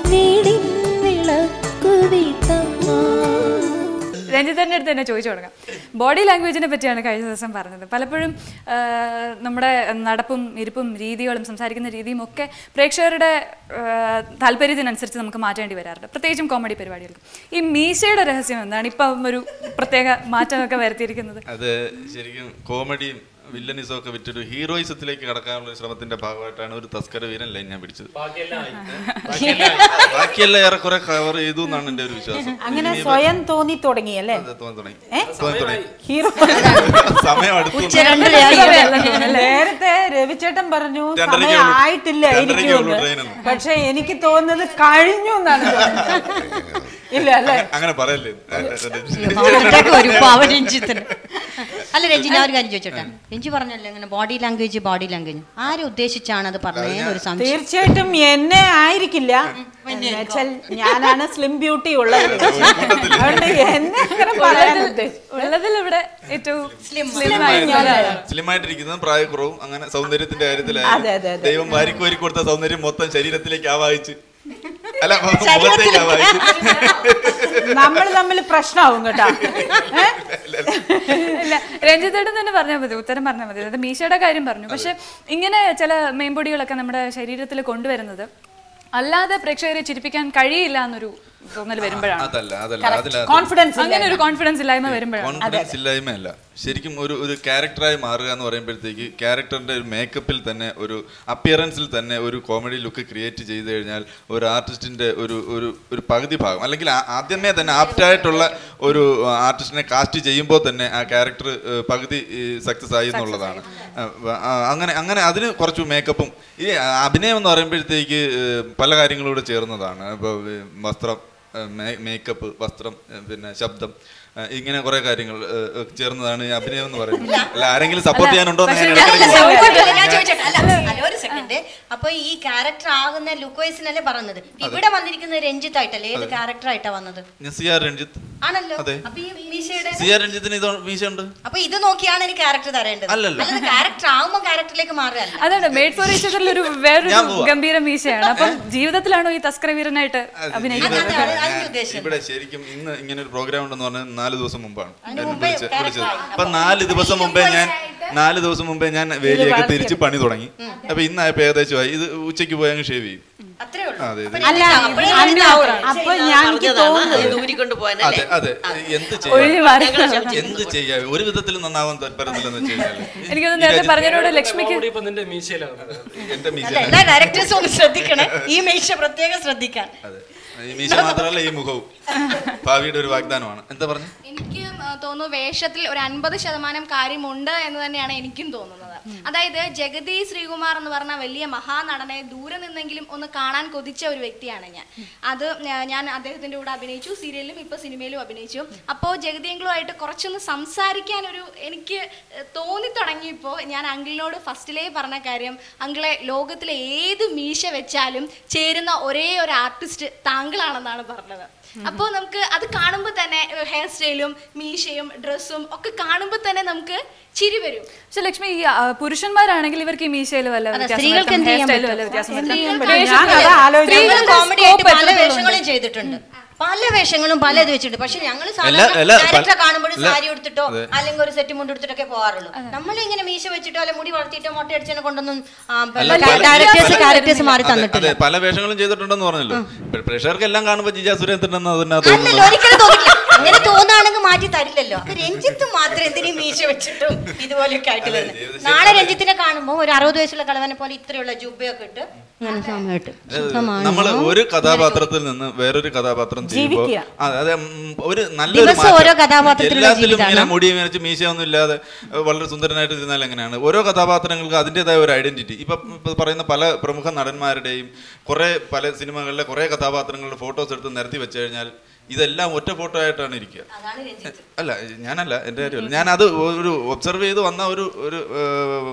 വീടിൻ വിളക്കു വീട്ടമ്മ രഞ്ജിതന്റെ അടുത്ത് തന്നെ ചോദിച്ചു തുടങ്ങാം ബോഡി ലാംഗ്വേജിനെ പറ്റിയാണ് കഴിഞ്ഞ ദിവസം പറഞ്ഞത് പലപ്പോഴും ആ, നമ്മുടെ നടപ്പും ഇരിപ്പും രീതികളും സംസാരിക്കുന്ന രീതിയും ഒക്കെ പ്രേക്ഷകരുടെ ആ, താല്പര്യത്തിനനുസരിച്ച് നമുക്ക് മാറ്റേണ്ടി വരാറുണ്ട് പ്രത്യേകിച്ചും കോമഡി പരിപാടികൾക്ക് ഈ മീശയുടെ രഹസ്യം എന്താണ് ഇപ്പം ഒരു പ്രത്യേക മാറ്റമൊക്കെ വരുത്തിയിരിക്കുന്നത് അത് ശരിക്കും കോമഡിയും വില്ലനിസം ഒക്കെ വിറ്റൊരു ഹീറോയിസത്തിലേക്ക് കടക്കാനുള്ള ഒരു ശ്രമത്തിന്റെ ഭാഗമായിട്ടാണ് ഒരു തസ്കര വീരൻ ലൈൻ ഞാൻ പിടിച്ചത് ബാക്കിയെല്ലാം ഏറെക്കുറെ കവർ ചെയ്തു എന്നാണ് എന്റെ ഒരു വിശ്വാസം അങ്ങനെ സ്വയം തോന്നി തുടങ്ങി അല്ലേ അത് തോന്നി തുടങ്ങി തോന്നി തുടങ്ങി ഹീറോ സമയം അടുത്തു നേരത്തെ രവിചേട്ടൻ പറഞ്ഞു രണ്ടരയ്ക്കേ സമയം ഉള്ളൂ. ആയിട്ടില്ല രണ്ടരയ്ക്കേ ഉള്ളൂ എനിക്ക് ട്രെയിൻ എന്ന്. പക്ഷെ എനിക്ക് തോന്നുന്നത് കഴിഞ്ഞു എന്നാണ് തോന്നുന്നത്. ഇല്ല അല്ലേ അങ്ങനെ പറയല്ലേ പാവനൊക്കെ ഒരു പാവ രഞ്ജിത്തിന് അല്ല രഞ്ജി ഞാൻ ഒരു കാര്യം ചോദിച്ചോട്ടെ രഞ്ജി പറഞ്ഞല്ലോ ഇങ്ങനെ ബോഡി ലാംഗ്വേജ് ബോഡി ലാംഗ്വേജ് ആരെ ഉദ്ദേശിച്ചാണ് അത് പറഞ്ഞതെന്ന് ഒരു സംശയം തീർച്ചയായിട്ടും എന്നെ ആയിരിക്കില്ല എന്നുവെച്ചാൽ ഞാനാണ് സ്ലിം ബ്യൂട്ടി ഉള്ളത് അതുകൊണ്ട് എന്നെ അങ്ങനെ പറയാൻ ഉദ്ദേശിച്ചു ഉള്ളതിൽ ഇവിടെ ഏറ്റവും Slim. slim ആയിട്ടുള്ളതാണ്. സ്ലിം ആയിട്ടിരിക്കുന്നതും പ്രായക്കുറവും അങ്ങനെ സൗന്ദര്യത്തിന്റെ അതെ, അതെ, കാര്യത്തിലായി അതെ. ദൈവം വാരിക്കോരി കൊടുത്ത സൗന്ദര്യം മൊത്തം ശരീരത്തിലേക്ക് ആവാഹിച്ച് അല്ല മുഖത്തേക്ക് ആവാഹിച്ച് നമ്മൾ തമ്മിൽ പ്രശ്നമാവും കേട്ടോ ഏ? ഇല്ല രഞ്ജിത്തേട്ടൻ തന്നെ പറഞ്ഞാൽ മതി ഉത്തരം പറഞ്ഞാൽ മതി അതായത് മീശയുടെ കാര്യം പറഞ്ഞു പക്ഷെ ഇങ്ങനെ ചില മെയിൻബോഡികളൊക്കെ നമ്മുടെ ശരീരത്തിൽ കൊണ്ടുവരുന്നത് അല്ലാതെ പ്രേക്ഷകരെ ചിരിപ്പിക്കാൻ കഴിയില്ല എന്നൊരു തോന്നൽ വരുമ്പോഴാണ് അതല്ല അതല്ല അതില കോൺഫിഡൻസ് അങ്ങനെ ഒരു കോൺഫിഡൻസ് ഇല്ലായ്മ വരുമ്പോഴാണ് കോൺഫിഡൻസ് ഇല്ലായ്മയല്ല ശരിക്കും ഒരു ഒരു ക്യാരക്ടറായി മാറുക എന്ന് പറയുമ്പോഴത്തേക്ക് ക്യാരക്ടറിന്റെ ഒരു മേക്കപ്പിൽ തന്നെ ഒരു അപ്പിയറൻസിൽ തന്നെ ഒരു കോമഡി ലുക്ക് ക്രിയേറ്റ് ചെയ്ത് കഴിഞ്ഞാൽ ഒരു ആർട്ടിസ്റ്റിന്റെ ഒരു ഒരു ഒരു പകുതി ഭാഗം അല്ലെങ്കിൽ ആ- ആദ്യമേ തന്നെ ആപ്റ്റായിട്ടുള്ള ഒരു ആർട്ടിസ്റ്റിനെ കാസ്റ്റ് ചെയ്യുമ്പോൾ തന്നെ ആ ക്യാരക്ടർ പകുതി സക്സസ് ആയി എന്നുള്ളതാണ് ആ, അങ്ങനെ അങ്ങനെ അതിന് കുറച്ച് മേക്കപ്പും ഈ അഭിനയം എന്ന് പറയുമ്പോഴത്തേക്ക് ഏഹ്, പല കാര്യങ്ങളൂടെ ചേർന്നതാണ് ഇപ്പോൾ വസ്ത്രം മേക്കപ്പ് വസ്ത്രം ഏഹ്, പിന്നെ ശബ്ദം ഏഹ്, ഇങ്ങനെ കുറെ കാര്യങ്ങൾ ഏഹ്, ഏഹ്, ചേർന്നതാണ് ഈ അഭിനയം എന്ന് പറയുന്നത് അല്ല ആരെങ്കിലും സപ്പോർട്ട് ചെയ്യാനുണ്ടോ എന്ന് ഞാൻ പക്ഷേ ഇടയ്ക്കിടയ്ക്ക് ചോദിച്ചോട്ടെ, ഞാൻ ചോദിച്ചോട്ടെ. അല്ല, അല്ല, ഒരു സെക്കൻഡ് അപ്പൊ ഈ ക്യാരക്ടർ ആകുന്ന ലുക്കോയ്സിനല്ലേ പറഞ്ഞത് ഇവിടെ വന്നിരിക്കുന്നത് രഞ്ജിത്ത് ആയിട്ടല്ലേ ഏത് ക്യാരക്ടർ ആയിട്ടാ വന്നത് ഞാൻ സി ആർ രഞ്ജിത്ത് ആണല്ലോ അതെ. അപ്പൊ ഈ മീശയുടെ സി ആർ രഞ്ജിത്തിന് ഇത് മീശ ഉണ്ട് അപ്പൊ ഇത് നോക്കിയാണ് എനിക്ക് ക്യാരക്ടർ തരേണ്ടത് അല്ലല്ല. ക്യാരക്ടർ ആവുമ്പോ ക്യാരക്ടറിലേക്ക് മാറുകയല്ല അതാണ് മെയ്ഡ് ഫോർ ഈച്ച് ഒരു വേറൊരു ഞാൻ പോവാ. ഗംഭീര മീശയാണ് അപ്പം ജീവിതത്തിലാണോ ഈ തസ്കര വീരനായിട്ട് അതെ, അഭിനയിക്കുന്നത് അതെ, ഇവിടെ അതെ, അതിന്റെ ഞാൻ- ഉദ്ദേശം. ഇവിടെ ശരിക്കും ഇന്ന് ഇങ്ങനെ ഒരു പ്രോഗ്രാം ഉണ്ടെന്ന് പറഞ്ഞാൽ നാല് ദിവസം മുമ്പാണ് അതിന് എന്നെ മുമ്പേ വിളിച്ച- character വിളിച്ചത് ആയി. അപ്പൊ നാല് ദിവസം മുമ്പേ ഞാൻ നാല് ദിവസം മുമ്പേ ഞാൻ വേലിയൊക്കെ തിരിച്ച് പണി തുടങ്ങി അപ്പൊ ഇന്നായപ്പോ ഏകദേശമായി ഇത് ഉച്ചയ്ക്ക് പോയി അങ്ങ് ഷേവ് ചെയ്യും അത്രേ ഉള്ളൂ അതെ, അപ്പൊ ഇത് അല്ല രഞ്ജിത്ത് അപ്പോഴേ അല്ല, രഞ്ജിത്ത് അപ്പൊ ഞാൻ എനിക്ക് തോന്നുന്നത് ദൂരിക്കൊണ്ട് അതെ പോകാനല്ലേ അതെ എന്ത് ഒഴിഞ്ഞു ചെയ്യാം മാറി എന്ത് ചെയ്യാം ഒരു വിധത്തിൽ നന്നാവാൻ താല്പര്യമില്ലെന്ന് വെച്ച് കഴിഞ്ഞാല് എനിക്കൊന്ന് നേരത്തെ പറഞ്ഞതിനോട് ലക്ഷ്മിക്ക് ഇപ്പൊ നിന്റെ മീശയിലാണ് എന്റെ മീശ അല്ല എല്ലാ ഡയറക്ടേഴ്സും ഒന്ന് ശ്രദ്ധിക്കണേ ഈ മീശ പ്രത്യേകം ശ്രദ്ധിക്കാൻ അതെ ഈ മീശ മാത്രമല്ല ഈ മുഖവും ഭാവിയുടെ ഒരു വാഗ്ദാനമാണ് എന്താ പറഞ്ഞു എനിക്ക് ആ, തോന്നുന്നു വേഷത്തിൽ ഒരു അൻപത് ശതമാനം കാര്യമുണ്ട് എന്ന് തന്നെയാണ് എനിക്കും തോന്നുന്നത് അതായത് ജഗതി ശ്രീകുമാർ എന്ന് പറഞ്ഞ വലിയ മഹാനടനെ ദൂരെ നിന്നെങ്കിലും ഒന്ന് കാണാൻ കൊതിച്ച ഒരു വ്യക്തിയാണ് ഞാൻ അത് ഞാ- ഞാൻ അദ്ദേഹത്തിന്റെ കൂടെ അഭിനയിച്ചു സീരിയലിലും ഇപ്പൊ സിനിമയിലും അഭിനയിച്ചു അപ്പോൾ ജഗതിയെങ്കിലുമായിട്ട് കുറച്ചൊന്ന് സംസാരിക്കാൻ ഒരു എനിക്ക് തോന്നി തുടങ്ങിയപ്പോൾ ഞാൻ അങ്കിളിനോട് ഫസ്റ്റിലേ പറഞ്ഞ കാര്യം അങ്കിളെ ലോകത്തിലെ ഏത് മീശ വെച്ചാലും ചേരുന്ന ഒരേ ഒരു ആർട്ടിസ്റ്റ് താങ്കളാണെന്നാണ് പറഞ്ഞത് അപ്പോൾ നമുക്ക് അത് കാണുമ്പോൾ തന്നെ ഹെയർ സ്റ്റൈലും മീശയും ഡ്രസ്സും ഒക്കെ കാണുമ്പോൾ തന്നെ നമുക്ക് ചിരി വരും പക്ഷെ ലക്ഷ്മി ഈ ആ, പുരുഷന്മാരാണെങ്കിൽ ഇവർക്ക് ഈ മീശയിൽ വല്ല അതെ, വ്യത്യാസം സ്ത്രീകൾക്ക് വരുത്താം, എന്ത് hair ചെയ്യാൻ style പറ്റും? വല്ല വ്യത്യാസം എന്ത് വരുത്താം. ചെയ്യാൻ പറ്റും? വേഷത്തിൽ- ഞാനതാ ആലോചിക്കുന്നത്. സ്ത്രീകളുടെ കോമഡി scope ആയിട്ട് പല എത്രത്തോളം ഉണ്ട്? വേഷങ്ങളും ചെയ്തിട്ടുണ്ട് പല വേഷങ്ങളും പല ഇത് വെച്ചിട്ടുണ്ട് പക്ഷെ ഞങ്ങൾ എല്ലാ- എല്ലാ- ക്യാരക്ടർ പല- കാണുമ്പോഴും എല്ലാ- സാരി എടുത്തിട്ടോ അതെ. അല്ലെങ്കിൽ ഒരു സെറ്റ് മുണ്ട് എടുത്തിട്ടൊക്കെ പോകാറുള്ളൂ നമ്മളിങ്ങനെ മീശ വെച്ചിട്ടോ അല്ലെങ്കിൽ മുടി വളർത്തിയിട്ടോ മുട്ട അടിച്ചതിനെ കൊണ്ടൊന്നും അല്ല, പല- ഡയറക്ടേഴ്സ് പല- ക്യാരക്ടേഴ്സ് മാറി അതെ, തന്നിട്ടില്ല അതെ, പല വേഷങ്ങളും ചെയ്തിട്ടുണ്ടെന്ന് പറഞ്ഞല്ലോ പ്രേക്ഷകർക്ക് എല്ലാം കാണുമ്പോൾ ജിജ സുരേന്ദ്രൻ എന്ന് അതിനകത്ത് അല്ലല്ലോ തോന്നുന്നു ഒരിക്കലും തോന്നില്ല അങ്ങനെ തോന്നുകയാണെങ്കിൽ മാറ്റി തരില്ലല്ലോ അപ്പൊ രഞ്ജിത്ത് മാത്രം എന്തിനീ മീശ വെച്ചിട്ടും ഇതുപോലെയൊക്കെ ആയിട്ട് അതെ, വരുന്നത് ജീവിതശൈലി- നാളെ രഞ്ജിത്തിനെ കാണുമ്പോൾ ഒരു അറുപത് വയസ്സുള്ള കളവനെ പോലെ ഇത്രയുള്ള ജുബയൊക്കെ ഇട്ട് ഇങ്ങനെ സമയമായിട്ട് നമ്മൾ ഒരു കഥാപാത്രത്തിൽ നിന്ന് വേറൊരു കഥാപാത്രം ചെയ്യുമ്പോൾ ജീവിക്കുക. അതെ അതെ ഉം, ഒരു നല്ലൊരു ദിവസം മാറ്റം. ഓരോ കഥാപാത്രത്തിലുള്ള എല്ലാത്തിലും ഇങ്ങനെ ജീവിതമാണ്. മുടി മരിച്ച് മീശയൊന്നും ഇല്ലാതെ ഏഹ്, വളരെ സുന്ദരനായിട്ട് ഇരുന്നാൽ എങ്ങനെയാണ് ഓരോ കഥാപാത്രങ്ങൾക്ക് അതിൻ്റെതായ ഒരു ഐഡന്റിറ്റി ഇപ്പൊ ഇപ്പൊ പറയുന്ന പല പ്രമുഖ നടന്മാരുടെയും കുറെ പല സിനിമകളിലെ കുറെ കഥാപാത്രങ്ങളുടെ ഫോട്ടോസ് എടുത്ത് നിരത്തി വെച്ച് കഴിഞ്ഞാൽ ഇതെല്ലാം ഒറ്റ ഫോട്ടോ ആയിട്ടാണ് ഇരിക്കുക അതാണ് രഞ്ജിത്ത് അല്ല ഞാനല്ല എൻ്റെ കാര്യമല്ല ഞാൻ അത് ഒരു ഒബ്സർവ് ചെയ്ത് വന്ന ഒരു ഒരു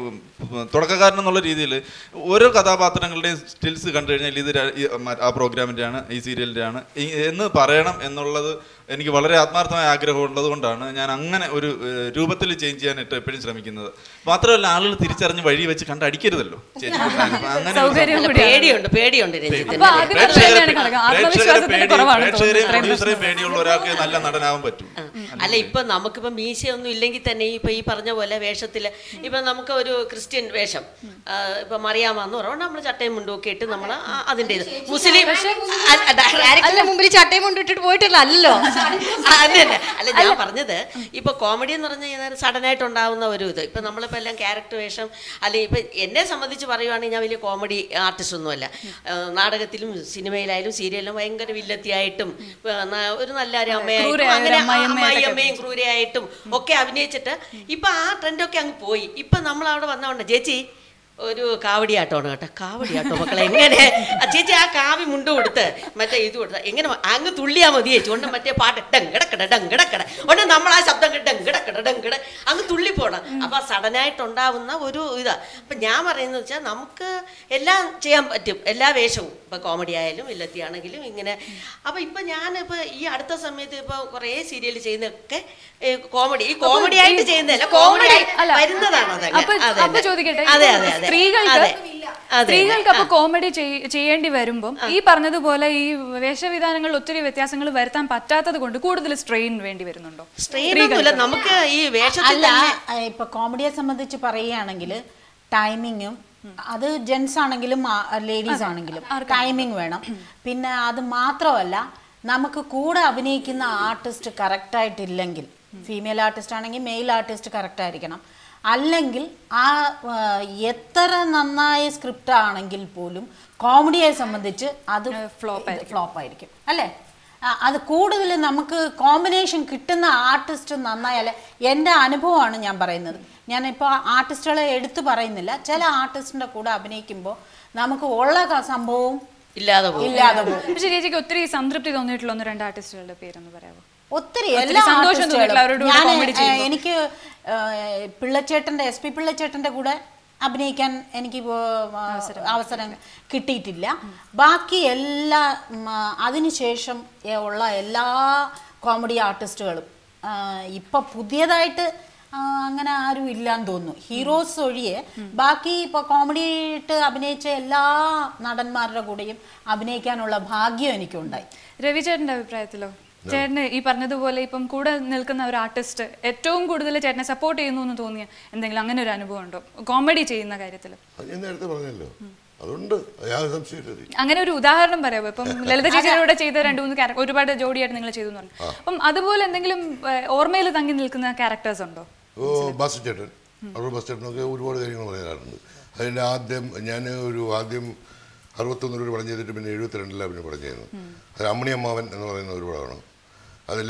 തുടക്കക്കാരൻ എന്നുള്ള രീതിയിൽ ഓരോ കഥാപാത്രങ്ങളുടെയും സ്റ്റിൽസ് കണ്ടു കഴിഞ്ഞാൽ ഇത് ര- ഈ മ- ആ പ്രോഗ്രാമിൻ്റെ ആണ് ഈ സീരിയലിൻ്റെ ആണ് ഈ- എന്ന് പറയണം എന്നുള്ളത് എനിക്ക് വളരെ ആത്മാർത്ഥമായ ആഗ്രഹം ഉള്ളത് കൊണ്ടാണ് ഞാൻ അങ്ങനെ ഒരു രൂപത്തിൽ ചേഞ്ച് ചെയ്യാനായിട്ട് എപ്പോഴും ശ്രമിക്കുന്നത് മാത്രമല്ല ആളുകൾ തിരിച്ചറിഞ്ഞ് വഴി വെച്ച് കണ്ടടിക്കരുതല്ലോ ചേച്ചി അങ്ങനെ ഒരു സൗകര്യം അല്ല, കൂടിയാണ്. പേടിയുണ്ട് പേടിയുണ്ട് രഞ്ജിത്തിന് അപ്പൊ ആദ്യം അത് പ്രേക്ഷകരെ തന്നെയാണ് കണക്ക്. പ്രേക്ഷകരെ ആത്മവിശ്വാസത്തിന്റെ പേടി കുറവാണ് പ്രേക്ഷകരെയും തോന്നുന്നത്. പ്രൊഡ്യൂസറെയും പേടിയുള്ള ഒരാൾക്ക് നല്ല നടനാവാൻ പറ്റും അല്ല ഇപ്പൊ നമുക്കിപ്പോ മീശയൊന്നും ഇല്ലെങ്കിൽ തന്നെ ഇപ്പൊ ഈ പറഞ്ഞ പോലെ വേഷത്തില് ഇപ്പൊ നമുക്ക് ഒരു ക്രിസ്ത്യൻ വേഷം ആ, ഇപ്പൊ മറിയാമെന്ന് പറയുമ്പോൾ നമ്മൾ ചട്ടയും മുണ്ടും ഒക്കെ ഇട്ട് നമ്മൾ അതിന്റെ ഇത് മുസ്ലിം അല്ല, അല്ല, ഡയറക്ടറിന്റെ മുമ്പിൽ ചട്ടയും കൊണ്ടിട്ടിട്ട് പോയിട്ടില്ല അല്ലല്ലോ അതല്ല അല്ല ഞാൻ പറഞ്ഞത് ഇപ്പൊ കോമഡി എന്ന് പറഞ്ഞു കഴിഞ്ഞാൽ സഡൻ ആയിട്ട് ഉണ്ടാവുന്ന ഒരു ഇത് ഇപ്പൊ നമ്മളിപ്പോ എല്ലാം ക്യാരക്ടർ വേഷം അല്ലെങ്കിൽ ഇപ്പൊ എന്നെ സംബന്ധിച്ച് പറയുവാണെങ്കിൽ ഞാൻ വലിയ കോമഡി ആർട്ടിസ്റ്റ് ഒന്നുമല്ല ആ, നാടകത്തിലും സിനിമയിലായാലും സീരിയലിലും ഭയങ്കര വില്ലത്തിയായിട്ടും ആ, ന- ഒരു നല്ല ഒരു അമ്മയായിട്ടും ക്രൂരയായ ഒരു അങ്ങനെ അമ്മായിയമ്മയായിട്ടൊക്കെ അമ്മയും ക്രൂരയായിട്ടും ഒക്കെ അഭിനയിച്ചിട്ട് ഇപ്പൊ ആ ട്രെൻഡൊക്കെ അങ്ങ് പോയി ഇപ്പൊ നമ്മൾ അവിടെ വന്നോണ്ട് ചേച്ചി ഒരു കാവടിയാട്ടമാണ് കേട്ടോ കാവടിയാട്ടോ മക്കളെ എങ്ങനെ ആ ചേച്ചി ആ കാവി മുണ്ട് കൊടുത്ത് മറ്റേ ഇത് കൊടുത്ത എങ്ങനെ മ- അങ്ങ് തുള്ളിയാ മതി ചേച്ചി കൊണ്ട് മറ്റേ പാട്ട് ഡങ്കടക്കട ഡങ്കടക്കട കൊണ്ട് നമ്മൾ ആ ശബ്ദം കേട്ട് ഡങ്കടക്കട ഡങ്കട അങ്ങ് തുള്ളിപ്പോണം അപ്പൊ സഡനായിട്ടുണ്ടാവുന്ന ഒരു ഇതാ അപ്പൊ ഞാൻ പറയുന്നത് വെച്ചാൽ നമുക്ക് എല്ലാം ചെയ്യാൻ പറ്റും എല്ലാ വേഷവും ഇപ്പൊ കോമഡി ആയാലും ഇല്ലത്തിയാണെങ്കിലും ഇങ്ങനെ അപ്പൊ ഇപ്പൊ ഞാൻ ഇപ്പൊ ഈ അടുത്ത സമയത്ത് ഇപ്പൊ കുറേ സീരിയൽ ചെയ്യുന്നതൊക്കെ കോമഡി ഈ കോമഡി ആയിട്ട് ചെയ്യുന്നതല്ല കോമഡി അല്ല. വരുന്നതാണ് അതങ്ങ്. അപ്പൊ അതെ, അപ്പൊ അതെ. ചോദിക്കട്ടെ അതെ ഇപ്പം അതെ അതെ സ്ത്രീകൾക്ക് അതെ. അതെ, സ്ത്രീകൾക്ക് അതെ. അപ്പൊ കോമഡി ചെയ്യേണ്ടി വരുമ്പം ഈ പറഞ്ഞതുപോലെ ഈ വേഷവിധാനങ്ങളിൽ ഒത്തിരി വ്യത്യാസങ്ങൾ വരുത്താൻ പറ്റാത്തത് കൊണ്ട് കൂടുതൽ സ്ട്രെയിൻ വേണ്ടി വരുന്നുണ്ടോ സ്ട്രെയിൻ ഒന്നുമില്ല നമുക്ക് ഈ വേഷത്തിൽ അല്ല തന്നെ ആ, ഇപ്പൊ കോമഡിയെ സംബന്ധിച്ച് പറയുകയാണെങ്കിൽ ടൈമിങ്ങും അത് ജെൻസ് ആണെങ്കിലും ലേഡീസ് ആണെങ്കിലും ടൈമിംഗ് വേണം പിന്നെ അത് മാത്രമല്ല നമുക്ക് കൂടെ അഭിനയിക്കുന്ന ആർട്ടിസ്റ്റ് കറക്റ്റ് ആയിട്ടില്ലെങ്കിൽ ഫീമെയിൽ ആർട്ടിസ്റ്റ് ആണെങ്കിൽ മെയിൽ ആർട്ടിസ്റ്റ് കറക്റ്റ് ആയിരിക്കണം അല്ലെങ്കിൽ ആ ആ, എത്ര നന്നായ സ്ക്രിപ്റ്റ് ആണെങ്കിൽ പോലും കോമഡിയെ സംബന്ധിച്ച് അത് flop ഫ്ലോപ്പ് ആയിരിക്കും അല്ലേ ആ, അത് കൂടുതൽ നമുക്ക് കോമ്പിനേഷൻ കിട്ടുന്ന ആർട്ടിസ്റ്റ് നന്നായാലേ എൻ്റെ അനുഭവമാണ് ഞാൻ പറയുന്നത് ഞാനിപ്പോൾ ആർട്ടിസ്റ്റുകളെ എടുത്തു പറയുന്നില്ല ചില ആർട്ടിസ്റ്റിൻ്റെ കൂടെ അഭിനയിക്കുമ്പോൾ നമുക്ക് ഉള്ള ക- സംഭവവും ഇല്ലാതെ പോകും ഇല്ലാതെ പോകും പക്ഷെ ചേച്ചിക്ക് ഒത്തിരി സംതൃപ്തി തോന്നിയിട്ടുള്ള ഒന്ന് രണ്ട് ആർട്ടിസ്റ്റുകളുടെ പേരൊന്ന് പറയാമോ ഒത്തിരി ഒത്തിരി എല്ലാ സന്തോഷം ആർട്ടിസ്റ്റുകളും തോന്നിയിട്ടില്ല അവരുടെ കൂടെ ഞാൻ comedy ചെയ്യുമ്പോൾ. എനിക്ക് ആ, പിള്ളച്ചേട്ടൻ്റെ എസ് പി പിള്ളച്ചേട്ടൻ്റെ കൂടെ അഭിനയിക്കാൻ എനിക്ക് ഇപ്പോ, ആ, അവസരം കിട്ടിയിട്ടില്ല ബാക്കി എല്ലാ ഉം, ആ, അതിനുശേഷം എ- ഉള്ള എല്ലാ കോമഡി ആർട്ടിസ്റ്റുകളും ആ, ഇപ്പൊ പുതിയതായിട്ട് ആ, അങ്ങനെ ആരും ഇല്ലാന്ന് തോന്നുന്നു ഹീറോസ് ഒഴിയെ ബാക്കി ഇപ്പൊ കോമഡി ആയിട്ട് അഭിനയിച്ച എല്ലാ നടന്മാരുടെ കൂടെയും അഭിനയിക്കാനുള്ള ഭാഗ്യം എനിക്കുണ്ടായി രവിചേട്ടന്റെ അഭിപ്രായത്തിലോ ചേട്ടന് ഈ പറഞ്ഞതുപോലെ ഇപ്പം കൂടെ നിൽക്കുന്ന ഒരു ആർട്ടിസ്റ്റ് ഏറ്റവും കൂടുതൽ ചേട്ടനെ സപ്പോർട്ട് ചെയ്യുന്നു എന്ന് തോന്നിയ എന്തെങ്കിലും അങ്ങനെ ഒരു അനുഭവം ഉണ്ടോ കോമഡി ചെയ്യുന്ന കാര്യത്തിൽ അത് ഞാൻ നേരത്തെ പറഞ്ഞല്ലോ അതുകൊണ്ട് യാതൊരു സംശയമില്ല അങ്ങനെ ഒരു ഉദാഹരണം പറയാമോ ഇപ്പം ലളിത ചേച്ചിയുടെ ചെയ്ത രണ്ട് മൂന്ന് ക്യാരക്ടർ ഒരുപാട് ജോഡിയായിട്ട് നിങ്ങൾ ചെയ്തു എന്ന് പറഞ്ഞു അപ്പം അതുപോലെ എന്തെങ്കിലും ഓർമ്മയിൽ തങ്ങി നിൽക്കുന്ന ക്യാരക്ടേഴ്സ് ഉണ്ടോ ഓ ബസ് ചേട്ടൻ അവർ ബസ് ചേട്ടനൊക്കെ ഒരുപാട് കാര്യങ്ങൾ പറയാറുണ്ട് അതിൻ്റെ ആദ്യം ഞാൻ ഒരു ആദ്യം അറുപത്തൊന്ന് രൂപ പടം ചെയ്തിട്ട് പിന്നെ എഴുപത്തിരണ്ടിലാണ് പിന്നെ പടം ചെയ്യുന്നത് അത് അമ്മണി അമ്മാവൻ എന്ന് പറയുന്ന ഒരു പടമാണ് അതിൽ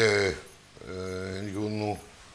എനിക്ക് തോന്നുന്നു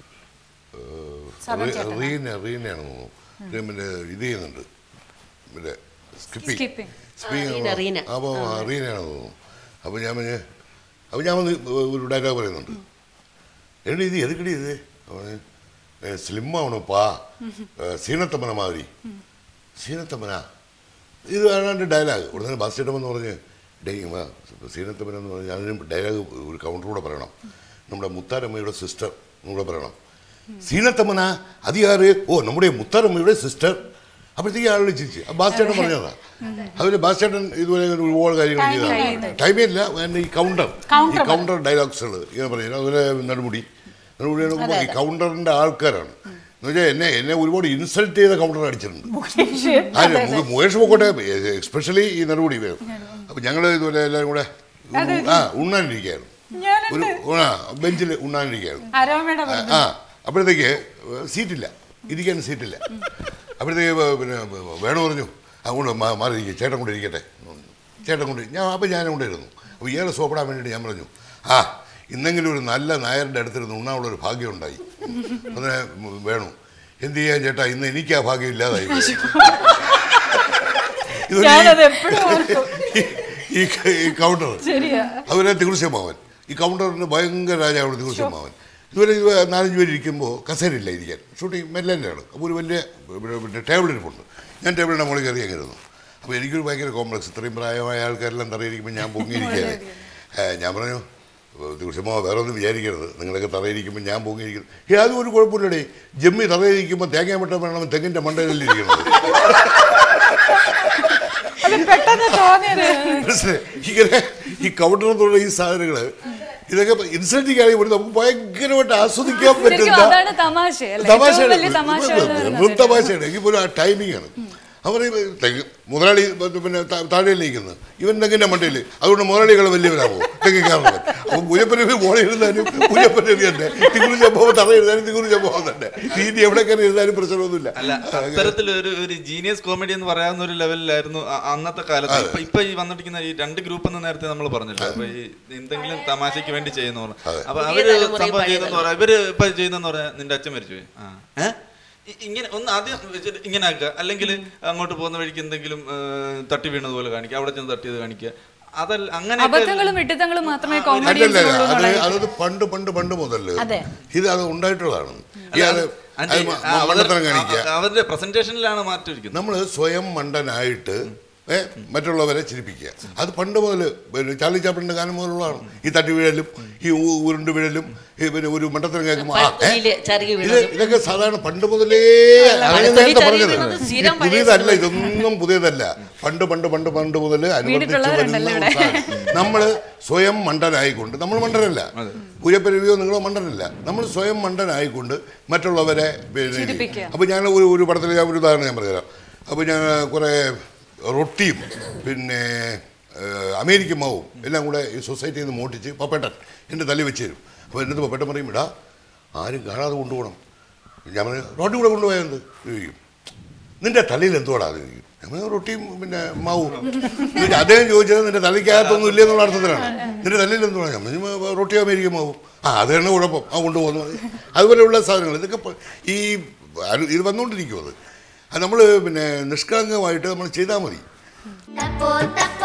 ഏഹ്, റീ- റീന റീനയാണെന്ന് തോന്നുന്നു പിന്നെ ഇത് ചെയ്യുന്നുണ്ട് പിന്നെ സ്കിപ്പിംഗ് Skipping. റീന, റീന. അപ്പോൾ റീനയാണെന്ന് തോന്നുന്നു അപ്പോൾ ഞാൻ പറഞ്ഞ് അപ്പോൾ ഞാൻ വന്ന് ഒരു ഡയലോഗ് പറയുന്നുണ്ട് എടി ഇത് എതുക്കടി ഇത് സ്ലിം ആവണപ്പാ സീനത്തമ്മന മാതിരി സീനത്തമ്മന ഇത് ഏതാണ്ട് ഡയലോഗ് ഉടനെ ബസ് ചേട്ടമെന്ന് പറഞ്ഞ് ഡേ സീനത്തമ്മന എന്ന് പറഞ്ഞ് അതിന് ഡയലോഗ് ഒരു കൗണ്ടറൂടെ പറയണം നമ്മുടെ മുത്താരമ്മയുടെ സിസ്റ്റർ കൂടെ പറയണം സീനത്തമ്മന അധികാറ് ഓ നമ്മുടെ മുത്താരമ്മയുടെ സിസ്റ്റർ അപ്പോഴത്തേക്ക് ആളുകൾ ചിരിച്ച് ബാസ് ചേട്ടൻ പറഞ്ഞതാ അതിൽ ബാസ് ചേട്ടൻ ഇതുപോലെ ഒരുപാട് കാര്യങ്ങൾ ചെയ്തതാണ് ടൈമില്ല എൻ്റെ ഈ കൗണ്ടർ ഈ കൗണ്ടർ ഡയലോഗ്സുകൾ ഇങ്ങനെ പറയുന്നത് അതുപോലെ നെടുമുടി നെടുമുടി നോക്കുമ്പോൾ ഈ കൗണ്ടറിൻ്റെ ആൾക്കാരാണ് എന്ന് വെച്ചാൽ എന്നെ എന്നെ ഒരുപാട് ഇൻസൾട്ട് ചെയ്ത കൗണ്ടർ അടിച്ചിട്ടുണ്ട് ആര് മു- മുകേഷ് പൊക്കോട്ടെ എസ്പെഷ്യലി ഈ നെടുമുടി വരും അപ്പം ഞങ്ങൾ ഇതുപോലെ എല്ലാവരും കൂടെ ആ ഉണ്ണാനിരിക്കുകയായിരുന്നു ഒരു ആ ബെഞ്ചിൽ ഉണ്ണാനിരിക്കുകയായിരുന്നു അരോമയുടെ ആ അപ്പോഴത്തേക്ക് സീറ്റില്ല ഇരിക്കാൻ സീറ്റില്ല അപ്പോഴത്തേക്ക് വ- പിന്നെ വേണു പറഞ്ഞു അങ്ങോട്ട് മാ- മാറി ഇരിക്കുക ചേട്ടൻ കൊണ്ട് ഇരിക്കട്ടെ ചേട്ടൻ കൊണ്ട് ഞാൻ അപ്പം ഞാനും കൊണ്ടിരുന്നു അപ്പോൾ ഇയാളെ സോപ്പിടാൻ വേണ്ടിയിട്ട് ഞാൻ പറഞ്ഞു ആ ഇന്നെങ്കിലും ഒരു നല്ല നായരുടെ അടുത്തിരുന്ന് ഉണ്ണാനുള്ള ഒരു ഭാഗ്യം ഉണ്ടായി അങ്ങനെ വേണു എന്ത് ചെയ്യാൻ ചേട്ടാ ഇന്ന് എനിക്ക് ആ ഭാഗ്യം ഇല്ലാതായി പോയി. ഇതൊരു ഞാനത് എപ്പോഴും ഓർക്കും. ഈ ഈ കൗണ്ടർ ശരിയാ അതുപോലെ തികുറിശമാവൻ ഈ കൗണ്ടറിന് ഭയങ്കര രാജാവാണ് തികുറിശമാവൻ ഇതുവരെ ഇത് നാലഞ്ച് പേര് ഇരിക്കുമ്പോൾ കസേരയില്ല ഇരിക്കാൻ ഷൂട്ടിങ് മെല്ലൻ്റെയാണ് അപ്പോൾ ഒരു വലിയ പിന്നെ ടേബിൾ ഇരിപ്പുണ്ട് ഞാൻ ടേബിളിൻ്റെ മുകളിൽ കയറി അങ്ങ് ഇരുന്നു അപ്പോൾ എനിക്കൊരു ഭയങ്കര കോംപ്ലക്സ് ഇത്രയും പ്രായമായ ആൾക്കാരെല്ലാം തറയിരിക്കുമ്പോൾ ഞാൻ പൊങ്ങിയിരിക്കുകയാണ് ഏ, ഞാൻ പറഞ്ഞു ദൂഷമോ വേറെ ഒന്നും വിചാരിക്കരുത് നിങ്ങളൊക്കെ തറയിരിക്കുമ്പോൾ ഞാൻ പൊങ്ങിയിരിക്കുന്നു ഏ അതും ഒരു കുഴപ്പമില്ലടേ ജമ്മി തറയിരിക്കുമ്പോൾ തേങ്ങ വെട്ടം വേണം തെങ്ങിൻ്റെ മണ്ടയിലിരിക്കുന്നത് അത് പെട്ടെന്ന് തോന്നിയത് മനസ്സിലായി? ഇങ്ങനെ ഈ കൗണ്ടറിലുള്ള ഈ സാധനങ്ങൾ ഇതൊക്കെ ഇൻസൾട്ടിങ് ആണെങ്കിൽ പോലും നമുക്ക് ഭയങ്കരമായിട്ട് ആസ്വദിക്കാൻ ശരിക്കും പറ്റുന്ന അതാണ് തമാശ അല്ലേ ഏറ്റവും തമാശയാണ് വലിയ തമാശ വെറും തമാശയാണ് എങ്കിൽ പോലും ആ ടൈമിംഗ് ആണ് അവർ മുതലാളി പിന്നെ താ- താഴെയല്ലേ നിൽക്കുന്നത് ഇവൻ തെങ്ങിന്റെ മണ്ടയിൽ അതുകൊണ്ട് മുതലാളികൾ വലിയവരാകുമോ തെങ്ങി കയറുന്നത് അപ്പം പൂജപ്പരവി മോളെ എഴുതാനും പൂജപ്പരവി തന്നെ തിങ്കുറി ചമ്പവം തറ എഴുതാനും തിങ്കുറി ചമ്പവം തന്നെ തീറ്റി എവിടെ കയറി എഴുതാനും പ്രശ്നമൊന്നുമില്ല അല്ല അത്തരത്തിൽ ഒരു ഒരു ജീനിയസ് കോമഡി എന്ന് പറയാവുന്ന ഒരു ലെവലിലായിരുന്നു അ- അന്നത്തെ കാലത്ത് ഇപ്പൊ ഇപ്പൊ ഈ വന്നിരിക്കുന്ന ഈ രണ്ട് ഗ്രൂപ്പ് എന്ന് നേരത്തെ നമ്മൾ പറഞ്ഞല്ലോ അപ്പൊ ഈ എന്തെങ്കിലും തമാശയ്ക്ക് വേണ്ടി ചെയ്യുന്ന പറഞ്ഞു അപ്പൊ പുതിയ അവര് തലമുറയും സംഭവം പഴയ ചെയ്തെന്ന് പറയാം ഇവര് ഇപ്പൊ ചെയ്യുന്നെന്ന് പറയാ നിന്റെ അച്ഛൻ മരിച്ചു പോയി ആ ഏ? ഇ- ഇങ്ങനെ ഒന്ന് ആദ്യം വെച്ചിട്ട് ഇങ്ങനെ ആക്കുക അല്ലെങ്കിൽ അങ്ങോട്ട് പോകുന്ന വഴിക്ക് എന്തെങ്കിലും ഏ, തട്ടി വീണതുപോലെ കാണിക്കുക അവിടെ ചെന്ന് തട്ടിയത് കാണിക്കുക അതല്ല അങ്ങനെ അബദ്ധങ്ങളും വിഡിത്തങ്ങളും മാത്രമേ കോമഡി അല്ലല്ല അത് അതത് പണ്ട് പണ്ട് പണ്ട് മുതൽ അതെ. ഇത് അത് ഉണ്ടായിട്ടുള്ളതാണ് ഈ അത് അത് മ- ആ, അവതര- മണ്ടത്തരം കാണിക്കുക ആ, അവരുടെ പ്രസന്റേഷനിലാണ് മാറ്റം ഇരിക്കുന്നത് നമ്മൾ സ്വയം മണ്ടനായിട്ട് ഏ, മറ്റുള്ളവരെ ചിരിപ്പിക്കുക അത് പണ്ട് മുതൽ ചാർലി ചാപ്പിളിന്റെ ഗാനം മുതലുള്ളതാണ് ഈ തട്ടി വീഴലും ഈ ഊ- ഉരുണ്ട് വീഴലും ഈ പിന്നെ ഒരു മണ്ടത്തരം കേൾക്കുമ്പോൾ ആ, ഏ, പഴക്കുഴിയില് ചറുകി ഇത് വീണതും. ഇതൊക്കെ സാധാരണ പണ്ട് മുതലേ അതാണ് പഴക്കുഴി നേരത്തെ ചറുകി പറഞ്ഞത് വീണത് ഇത് സ്ഥിരം പഴയ പുതിയതല്ല ഇതൊന്നും പുതിയതല്ല പണ്ട് പണ്ട് പണ്ട് പണ്ട് മുതൽ അനുവർത്തിച്ച് വരുന്ന വീണിട്ടുള്ളവരുണ്ടല്ലോ ഒരു സാധനം. നമ്മള് സ്വയം മണ്ടനായിക്കൊണ്ട് നമ്മൾ മണ്ടനല്ല പൂജപ്പരവിയോ നിങ്ങളോ മണ്ടനല്ല നമ്മൾ സ്വയം മണ്ടനായിക്കൊണ്ട് മറ്റുള്ളവരെ പിന്നെ ചിരിപ്പിക്കുക. അപ്പോൾ ഞാൻ ഒരു ഒരു പടത്തിൽ ഞാൻ ഒരു ഉദാഹരണം ഞാൻ പറഞ്ഞുതരാം അപ്പോൾ ഞാൻ കുറേ റൊട്ടിയും പിന്നെ ഏഹ്, അമേരിക്കൻ മാവും എല്ലാം കൂടെ ഈ സൊസൈറ്റിയിൽ നിന്ന് മോട്ടിച്ച് പപ്പേട്ടൻ എൻ്റെ തല്ലി വെച്ച് തരും അപ്പോൾ എൻ്റെ പപ്പേട്ടൻ പറയും ഇടാ ആരും കാണാതെ കൊണ്ടുപോകണം ഞാൻ പറഞ്ഞു റോട്ടിൽ കൂടെ കൊണ്ടുപോയത് ചോദിക്കും നിന്റെ തലയിൽ എന്തുവാടാ അത് ചോദിക്കും ഞാൻ പറഞ്ഞു, റൊട്ടിയും പിന്നെ മാവും എന്നിട്ട് അദ്ദേഹം ചോദിച്ചത് നിന്റെ തലയ്ക്കകത്തൊന്നും ഇല്ല എന്നുള്ള അർത്ഥത്തിലാണ് നിന്റെ തലയിൽ എന്തുവാണ് ഞാൻ പറഞ്ഞു റൊട്ടിയും അമേരിക്കൻ മാവും ആ അത് തന്നെ കുഴപ്പം ആ കൊണ്ടുപോകുന്നു അതുപോലെയുള്ള സാധനങ്ങൾ ഇതൊക്കെ പ- ഈ അരു- ഇത് വന്നുകൊണ്ടിരിക്കും അത് അത് നമ്മൾ പിന്നെ നിഷ്കളങ്കമായിട്ട് നമ്മൾ ചെയ്താൽ മതി തപ്പോ തപ്പോ